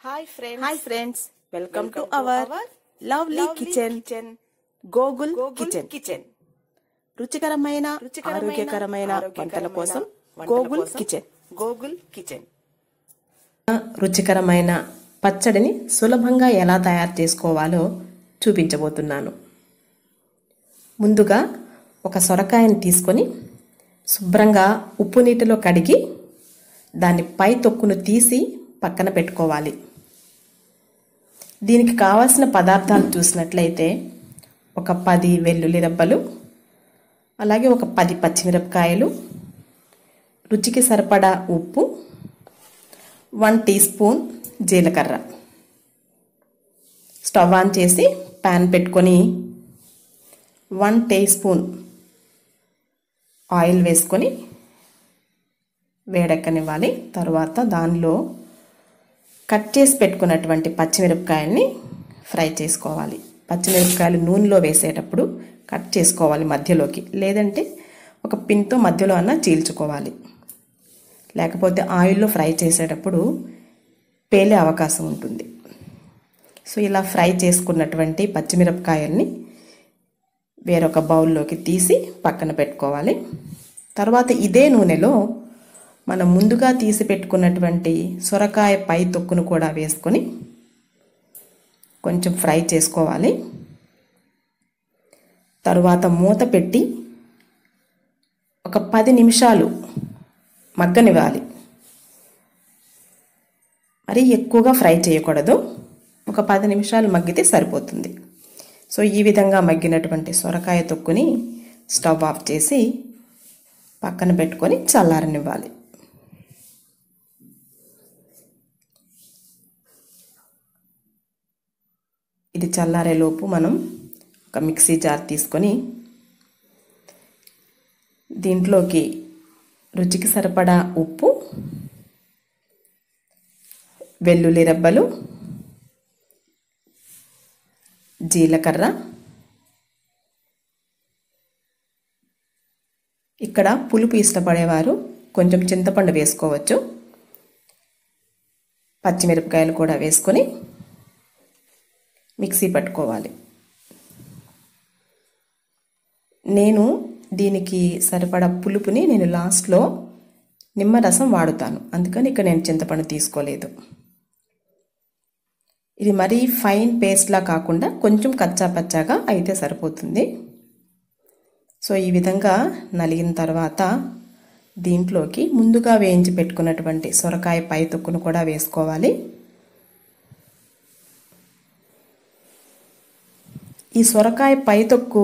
Hi friends hi friends welcome to Welcome to our our lovely lovely kitchen kitchen. Gogul Gogul kitchen kitchen రుచికరమైన రుచికరమైన, ఆరోగ్యకరమైన వంటల ఆరోగ్యకరమైన కోసం వంటల గోగుల్ కోసం కిచెన్ గోగుల్ కిచెన్ రుచికరమైన పచ్చడిని సులభంగా ఎలా తయారు చేసుకోవాలో చూపించబోతున్నాను ముందుగా ఒక సొరకాయని తీసుకొని శుభ్రంగా ఉప్పు నీటిలో కడిగి దాని పై తొక్కును తీసి పక్కన పెట్టుకోవాలి దీనికి కావాల్సిన పదార్థాలు చూసినట్లయితే ఒక పది వెల్లుల్లి రెబ్బలు అలాగే ఒక పది పచ్చిమిరపకాయలు రుచికి సరిపడా ఉప్పు వన్ టీ స్పూన్ జీలకర్ర స్టవ్ ఆన్ చేసి ప్యాన్ పెట్టుకొని వన్ టీ స్పూన్ ఆయిల్ వేసుకొని వేడెక్కనివ్వాలి తర్వాత దానిలో కట్ చేసి పెట్టుకున్నటువంటి పచ్చిమిరపకాయల్ని ఫ్రై చేసుకోవాలి పచ్చిమిరపకాయలు నూనెలో వేసేటప్పుడు కట్ చేసుకోవాలి మధ్యలోకి లేదంటే ఒక పిన్తో మధ్యలో అన్న చీల్చుకోవాలి లేకపోతే ఆయిల్లో ఫ్రై చేసేటప్పుడు పేలే అవకాశం ఉంటుంది సో ఇలా ఫ్రై చేసుకున్నటువంటి పచ్చిమిరపకాయల్ని వేరొక బౌల్లోకి తీసి పక్కన పెట్టుకోవాలి తర్వాత ఇదే నూనెలో మనం ముందుగా తీసి పెట్టుకున్నటువంటి సొరకాయ పై తొక్కును కూడా వేసుకొని కొంచెం ఫ్రై చేసుకోవాలి తరువాత మూత పెట్టి ఒక పది నిమిషాలు మగ్గనివ్వాలి మరీ ఎక్కువగా ఫ్రై చేయకూడదు ఒక పది నిమిషాలు మగ్గితే సరిపోతుంది సో ఈ విధంగా మగ్గినటువంటి సొరకాయ తొక్కుని స్టవ్ ఆఫ్ చేసి పక్కన పెట్టుకొని చల్లారనివ్వాలి ఇది చల్లారేలోపు మనం ఒక మిక్సీ జార్ తీసుకొని దీంట్లోకి రుచికి సరిపడా ఉప్పు వెల్లుల్లి రెబ్బలు జీలకర్ర ఇక్కడ పులుపు ఇష్టపడేవారు కొంచెం చింతపండు వేసుకోవచ్చు పచ్చిమిరపకాయలు కూడా వేసుకొని మిక్సీ పట్టుకోవాలి నేను దీనికి సరిపడా పులుపుని నేను లాస్ట్లో నిమ్మరసం వాడుతాను అందుకని ఇక్కడ నేను చింతపండు తీసుకోలేదు ఇది మరీ ఫైన్ పేస్ట్లా కాకుండా కొంచెం కచ్చా పచ్చాగా అయితే సరిపోతుంది సో ఈ విధంగా నలిగిన తర్వాత దీంట్లోకి ముందుగా వేయించి పెట్టుకున్నటువంటి సొరకాయ పై తొక్కును కూడా వేసుకోవాలి ఈ సొరకాయ పై తొక్కు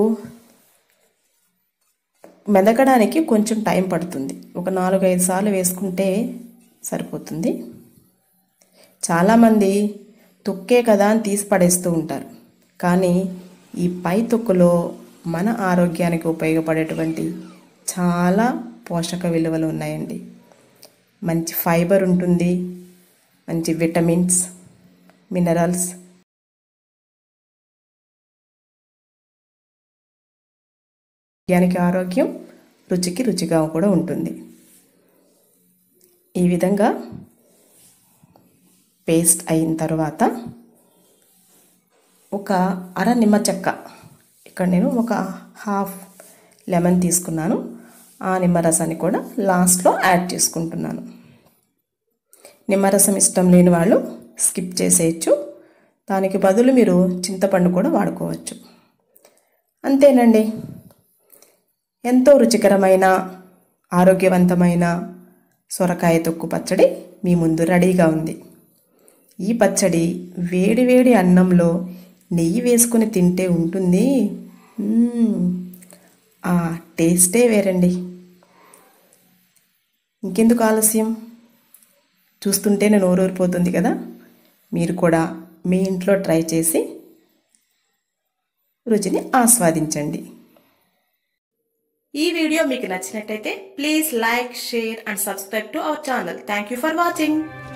మెదగడానికి కొంచెం టైం పడుతుంది ఒక నాలుగైదు సార్లు వేసుకుంటే సరిపోతుంది చాలామంది తొక్కే కదా అని తీసి పడేస్తూ ఉంటారు కానీ ఈ పై తొక్కులో మన ఆరోగ్యానికి ఉపయోగపడేటువంటి చాలా పోషక విలువలు ఉన్నాయండి మంచి ఫైబర్ ఉంటుంది మంచి విటమిన్స్ మినరల్స్ ఆరోగ్యానికి ఆరోగ్యం రుచికి రుచిగా కూడా ఉంటుంది ఈ విధంగా పేస్ట్ అయిన తర్వాత ఒక అర నిమ్మ చెక్క ఇక్కడ నేను ఒక హాఫ్ లెమన్ తీసుకున్నాను ఆ నిమ్మరసాన్ని కూడా లాస్ట్లో యాడ్ చేసుకుంటున్నాను నిమ్మరసం ఇష్టం లేని వాళ్ళు స్కిప్ చేసేయచ్చు దానికి బదులు మీరు చింతపండు కూడా వాడుకోవచ్చు అంతేనండి ఎంతో రుచికరమైన ఆరోగ్యవంతమైన సొరకాయ తొక్కు పచ్చడి మీ ముందు రెడీగా ఉంది ఈ పచ్చడి వేడి వేడి అన్నంలో నెయ్యి వేసుకుని తింటే ఉంటుంది ఆ టేస్టే వేరండి ఇంకెందుకు ఆలస్యం చూస్తుంటేనే నోరూరిపోతుంది కదా మీరు కూడా మీ ఇంట్లో ట్రై చేసి రుచిని ఆస్వాదించండి ఈ వీడియో మీకు నచ్చినట్టయితే please like share and subscribe to our channel thank you for watching